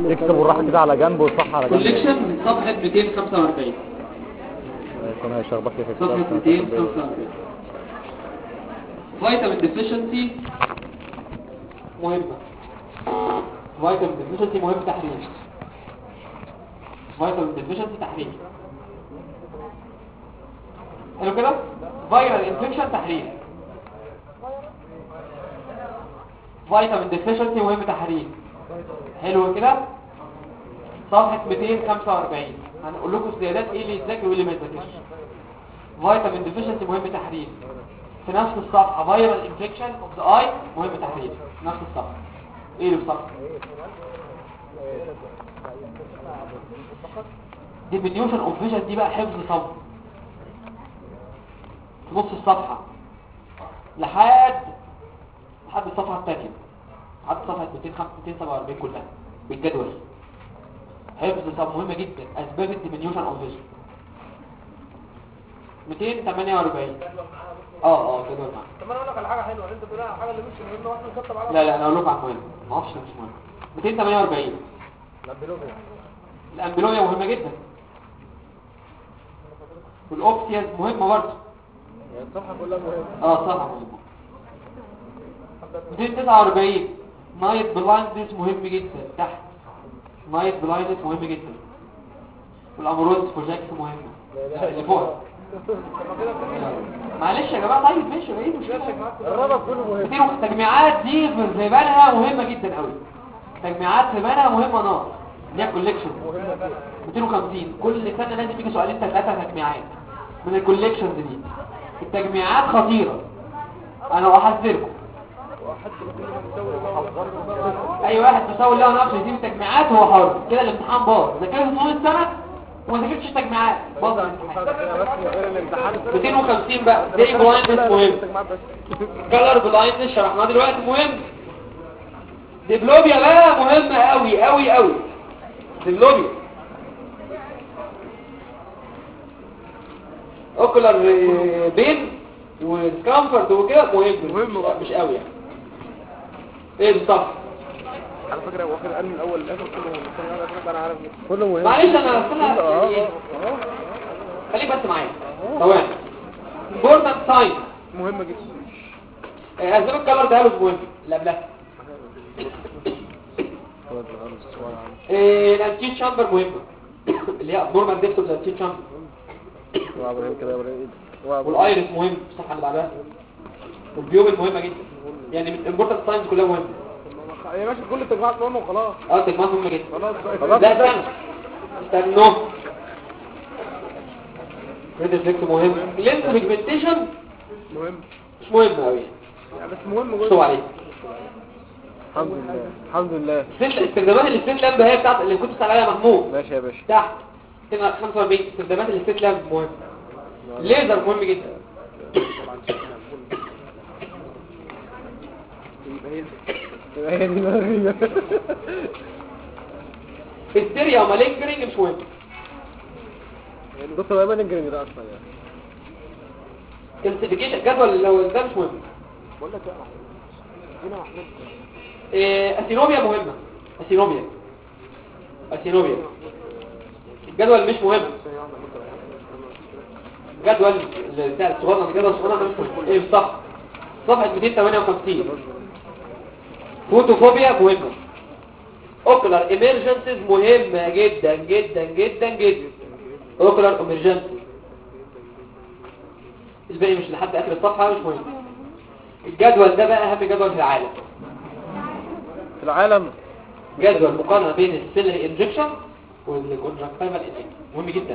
يكتب الراحة كده على جنب والصح على جنب كوليكشن من صفحة 245 يكون هيشخبط لي في صفحة الكتاب 245 فيتامين ديفيشنسي مهمة فيتامين ديفيشنسي مهم تحرير فيتامين ديفيشنسي تحرير حلو كده فيرال انفكشن تحرير فيتامين ديفيشنسي مهم تحرير حلو كده صفحة 245 هنقول لكم زيادات ايه اللي يتذاكر وايه اللي ما يتذاكرش فيتامين ديفيشنسي مهم تحرير في نفس الصفحة فيرال انفكشن اوف ذا اي مهم تحرير في نفس الصفحة ايه اللي في الصفحة diminution اوف فيجن دي بقى حفظ صم في نص الصفحة لحد لحد الصفحة الثانية لحد صفحة 247 كلها بالجدول حفظ صم مهمة جدا اسباب الديمينيوشن اوف فيجن 248 اه اه جدول معاك طب انا اقول لك على حاجه حلوه انت بتقول على الحاجه اللي مش مهمه واحنا نكتب عليها لا لا انا اقول لكم على المهم ما اعرفش مش مهم 248 الامبلوبيا الامبلويا مهمة جدا والاوبسياز مهمة برضه يعني الصفحه كلها مهمه اه صح مهمة 249 نايت بلايندنس مهم جدا تحت نايت بلايندنس مهم جدا والامروز بروجكت مهمة اللي فوق معلش يا جماعة طيب ماشي ايه مشكلة الربط كله مهم كتير التجميعات دي في زبانها مهمة جدا قوي تجميعات زبانها مهمة نار اللي هي كوليكشن 250 كل سنة لازم يجي سؤالين ثلاثة تجميعات من الكوليكشنز دي التجميعات خطيرة انا احذركم اي واحد مساوي له نفسه يسيب التجميعات هو حر كده الامتحان باظ ذاكرت طول السنة وما ذاكرتش تجميعات باظ الامتحان 250 بقى دي بلايندنس مهم كلر بلايندنس شرحناه دلوقتي مهم ديبلوبيا بقى مهمة قوي قوي قوي ديبلوبيا اوكلر بين وسكامفورت وكده مهم مهم مش قوي يعني ايه بالظبط على فكره هو واخد قال من الاول للاخر كله مهم بس انا عارف انا عارف كله مهم معلش انا اصلها اه يعني اه خليك بس معايا ثواني important ساين مهمه جدا اسباب الكلر ده مش مهم اللي قبلها إيه، الانتين شامبر مهمه اللي هي نورمال ديبت اوف الانتين شامبر وابراهيم كده ابراهيم والايرس مهم الصفحه اللي بعدها والبيوبل مهمه جدا يعني من الامبورتنت ساينز كلها مهمه يا باشا كل التجمعات مهمه وخلاص اه التجمعات مهمه جدا خلاص لا استنى استنوا ريد ريفلكس مهم لينس بيجمنتيشن مهم مش مهم قوي يعني بس مهم شو جدا عليه الحمد لله الحمد لله السن- استخدامات الستيت لامب هي بتاعت اللي كنت بتسال عليها محمود ماشي يا باشا تحت 45 استخدامات الستيت لامب مهم ليزر مهم جدا يبقى هي دي الغريبة. هيستيريا ومالينجرينج مش مهم دكتور ايمن الجرينج ده اصلا يعني كلاسيفيكيشن جدول لو ده مش مهم بقول لك يا محمود هنا محمود إيه، اثينوبيا مهمة اثينوبيا اثينوبيا الجدول مش مهم جدول اللي بتاع الصغيرة الجدول الصغيرة ده مش مهم ايه الصفحة صفحة 258 فوتوفوبيا مهمة اوكلر ايمرجنسيز مهمة جدا جدا جدا جدا اوكلر ايمرجنسيز الباقي مش لحد اخر الصفحة مش مهم الجدول ده بقى اهم جدول في العالم في العالم جدول مقارنة بين السيلري انجكشن والكونجكتيفال انجكشن مهم جدا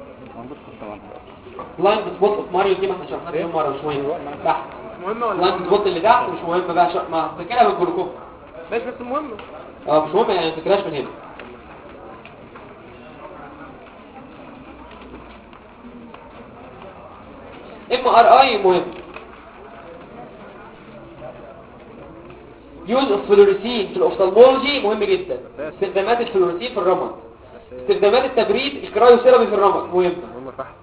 بلايند سبوت اوف ماريو دي ما احنا شرحناها مليون مرة مش مهم تحت مهمة ولا بلايند سبوت اللي تحت مش مهم بقى شر... ما فاكرها من الجلوكوم ماشي بس مهم اه مش مهم يعني ما تفكرهاش من هنا ام ار اي مهم يوز اوف فلوريسين في الاوفثالمولوجي مهم جدا استخدامات الفلوريسين في الرمد استخدامات التبريد الكرايوثيرابي في الرمد مهمه مهم فحم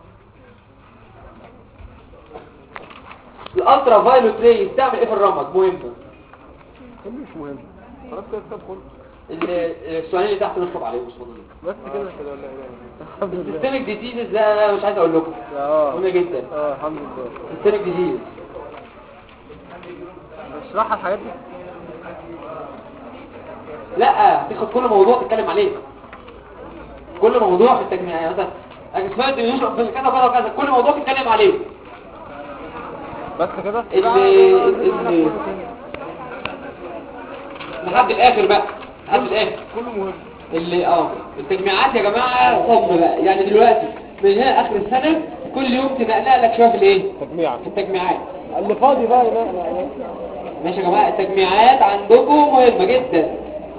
الالترا فايلوت ري يستعمل ايه في الرمد مهمه كله مش مهم خلاص كده كتاب كله ال- السؤالين اللي تحت نشطب عليهم بسم الله بس كده كده ولا ايه الحمد لله السيستمك ديزيز ده مش عايز اقول لكم اه مهمه جدا اه الحمد لله السيستمك ديزيز اشرحها الحاجات دي لا تاخد كل موضوع تتكلم عليه كل موضوع في التجميع يعني مثلا اسمها الديميوشن في كذا كذا كذا كل موضوع تتكلم عليه بس كده ال ال لحد الاخر بقى لحد الاخر كله مهم اللي اه التجميعات يا جماعه صم بقى يعني دلوقتي من هنا اخر السنه كل يوم تنقلق لك شويه في الايه تجميع في التجميعات اللي فاضي بقى ينقل ماشي يا جماعه التجميعات عندكم مهمه جدا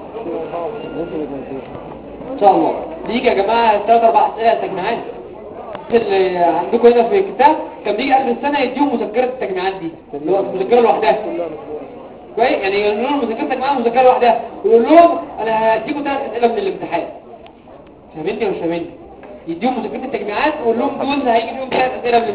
ان شاء الله بيجي يا جماعه ثلاث اربع اسئله تجميعات اللي عندكم هنا في الكتاب كان بيجي اخر السنه يديهم مذكره التجميعات دي اللي هو مذكره لوحدها كويس يعني يقول لهم مذكره التجميعات مذكره لوحدها ويقول لهم انا هديكم ثلاث اسئله من الامتحان فاهمني ولا مش فاهمني يديهم مذكره التجميعات ويقول لهم دول هيجي فيهم ثلاث اسئله من